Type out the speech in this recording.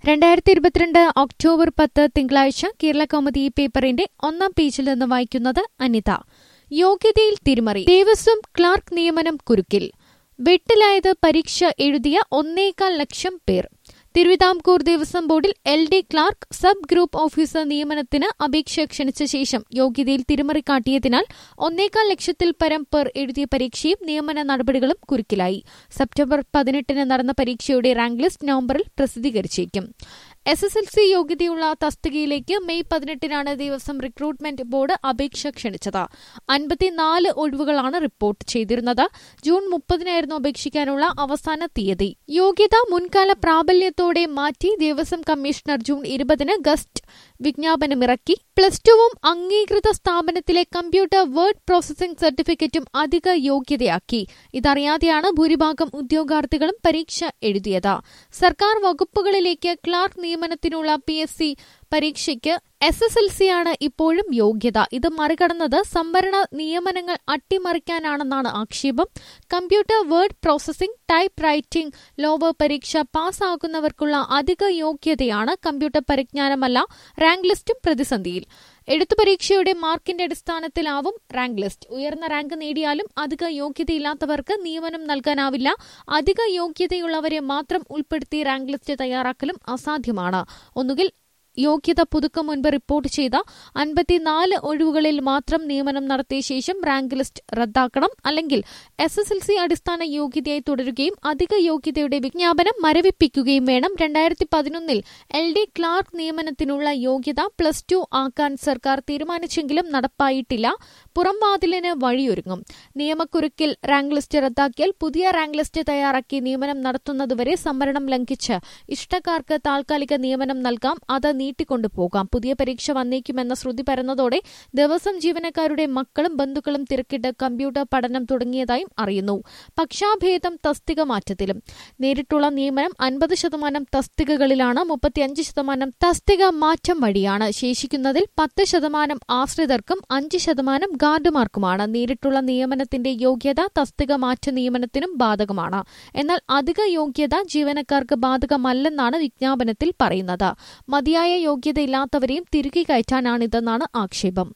രണ്ടായിരത്തി ഇരുപത്തിരണ്ട് ഒക്ടോബർ പത്ത് തിങ്കളാഴ്ച കേരള കൗമുദി പേപ്പറിന്റെ ഒന്നാം പേജിൽ നിന്ന് വായിക്കുന്നത് അനിത യോഗ്യതയിൽ തിരിമറി ദേവസ്വം ക്ലാർക്ക് നിയമനം കുരുക്കിൽ വെട്ടിലായത് പരീക്ഷ എഴുതിയ ഒന്നേകാൽ ലക്ഷം പേർ തിരുവിതാംകൂർ ദേവസ്വം ബോർഡിൽ L D clerk sub group officer നിയമനത്തിന് അപേക്ഷ ക്ഷണിച്ച ശേഷം യോഗ്യതയിൽ തിരിമറി കാട്ടിയതിനാൽ ഒന്നേകാൽ ലക്ഷത്തിൽ പരം പേർ എഴുതിയ പരീക്ഷയും നിയമന നടപടികളും കുരുക്കിലായി സെപ്റ്റംബർ പതിനെട്ടിന് നടന്ന പരീക്ഷയുടെ റാങ്ക് ലിസ്റ്റ് നവംബറിൽ പ്രസിദ്ധീകരിച്ചേക്കും എസ് എസ് എൽ സി യോഗ്യതയുള്ള തസ്തികയിലേക്ക് മെയ് പതിനെട്ടിനാണ് ദേവസ്വം റിക്രൂട്ട്മെന്റ് ബോർഡ് അപേക്ഷ ക്ഷണിച്ചത് അൻപത്തിനാല് ഒഴിവുകളാണ് റിപ്പോർട്ട് ചെയ്തിരുന്നത് ജൂൺ മുപ്പതിനായിരുന്നു അപേക്ഷിക്കാനുള്ള അവസാന തീയതി യോഗ്യത മുൻകാല പ്രാബല്യത്തോടെ മാറ്റി ദേവസ്വം കമ്മീഷണർ ജൂൺ ഇരുപതിന് ഗസ്റ്റ് വിജ്ഞാപനമിറക്കി പ്ലസ് ടുവും അംഗീകൃത സ്ഥാപനത്തിലെ കമ്പ്യൂട്ടർ വേർഡ് പ്രോസസിംഗ് സർട്ടിഫിക്കറ്റും അധിക യോഗ്യതയാക്കി ഇതറിയാതെയാണ് ഭൂരിഭാഗം ഉദ്യോഗാർത്ഥികളും പരീക്ഷ എഴുതിയത് സർക്കാർ വകുപ്പുകളിലേക്ക് ക്ലാർക്ക് നിയമനത്തിനുള്ള പി എസ് സി പരീക്ഷയ്ക്ക് എസ് എസ് എൽ സിയാണ് ഇപ്പോഴും യോഗ്യത ഇത് മറികടന്നത് സംവരണ നിയമനങ്ങൾ അട്ടിമറിക്കാനാണെന്നാണ് ആക്ഷേപം computer word processing typewriting lower പരീക്ഷ പാസ്സാകുന്നവർക്കുള്ള അധിക യോഗ്യതയാണ് കമ്പ്യൂട്ടർ പരിജ്ഞാനമല്ല റാങ്ക് ലിസ്റ്റും പ്രതിസന്ധിയിൽ എഴുത്തു പരീക്ഷയുടെ മാർക്കിന്റെ അടിസ്ഥാനത്തിലാവും റാങ്ക് ലിസ്റ്റ് ഉയർന്ന റാങ്ക് നേടിയാലും അധിക യോഗ്യതയില്ലാത്തവർക്ക് നിയമനം നൽകാനാവില്ല അധിക യോഗ്യതയുള്ളവരെ മാത്രം ഉൾപ്പെടുത്തി റാങ്ക് ലിസ്റ്റ് തയ്യാറാക്കലും അസാധ്യമാണ് ഒന്നുകിൽ യോഗ്യത പുതുക്കം മുൻപ് റിപ്പോർട്ട് ചെയ്ത അൻപത്തിനാല് ഒഴിവുകളിൽ മാത്രം നിയമനം നടത്തിയ ശേഷം റാങ്ക് ലിസ്റ്റ് റദ്ദാക്കണം അല്ലെങ്കിൽ എസ് എസ് എൽ സി അടിസ്ഥാന യോഗ്യതയായി തുടരുകയും അധിക യോഗ്യതയുടെ വിജ്ഞാപനം മരവിപ്പിക്കുകയും വേണം രണ്ടായിരത്തി പതിനൊന്നിൽ എൽ ഡി ക്ലാർക്ക് നിയമനത്തിനുള്ള യോഗ്യത പ്ലസ് ടു ആക്കാൻ സർക്കാർ തീരുമാനിച്ചെങ്കിലും നടപ്പായിട്ടില്ല പുറംവാതിലിന് വഴിയൊരുങ്ങും നിയമക്കുരുക്കിൽ റാങ്ക് ലിസ്റ്റ് റദ്ദാക്കിയാൽ പുതിയ റാങ്ക് ലിസ്റ്റ് തയ്യാറാക്കി നിയമനം നടത്തുന്നതുവരെ സംവരണം ലംഘിച്ച് ഇഷ്ടക്കാർക്ക് താൽക്കാലിക നിയമനം നൽകാം അത് നീട്ടിക്കൊണ്ടു പോകാം പുതിയ പരീക്ഷ വന്നേക്കുമെന്ന ശ്രുതി പരന്നതോടെ ദേവസ്വം ജീവനക്കാരുടെ മക്കളും ബന്ധുക്കളും തിരക്കിട്ട് കമ്പ്യൂട്ടർ പഠനം തുടങ്ങിയതായും അറിയുന്നു പക്ഷാഭേദം തസ്തിക മാറ്റത്തിലും നേരിട്ടുള്ള നിയമനം അൻപത് ശതമാനം തസ്തികകളിലാണ് മുപ്പത്തിയഞ്ച് ശതമാനം തസ്തിക മാറ്റം വഴിയാണ് ശേഷിക്കുന്നതിൽ പത്ത് ശതമാനം ആശ്രിതർക്കും അഞ്ച് ശതമാനം ഗാർഡുമാർക്കുമാണ് നേരിട്ടുള്ള നിയമനത്തിന്റെ യോഗ്യത തസ്തിക മാറ്റ നിയമനത്തിനും ബാധകമാണ് എന്നാൽ അധിക യോഗ്യത ജീവനക്കാർക്ക് ബാധകമല്ലെന്നാണ് വിജ്ഞാപനത്തിൽ പറയുന്നത് മതിയായ യോഗ്യതയില്ലാത്തവരെയും തിരികെ കയറ്റാനാണിതെന്നാണ് ആക്ഷേപം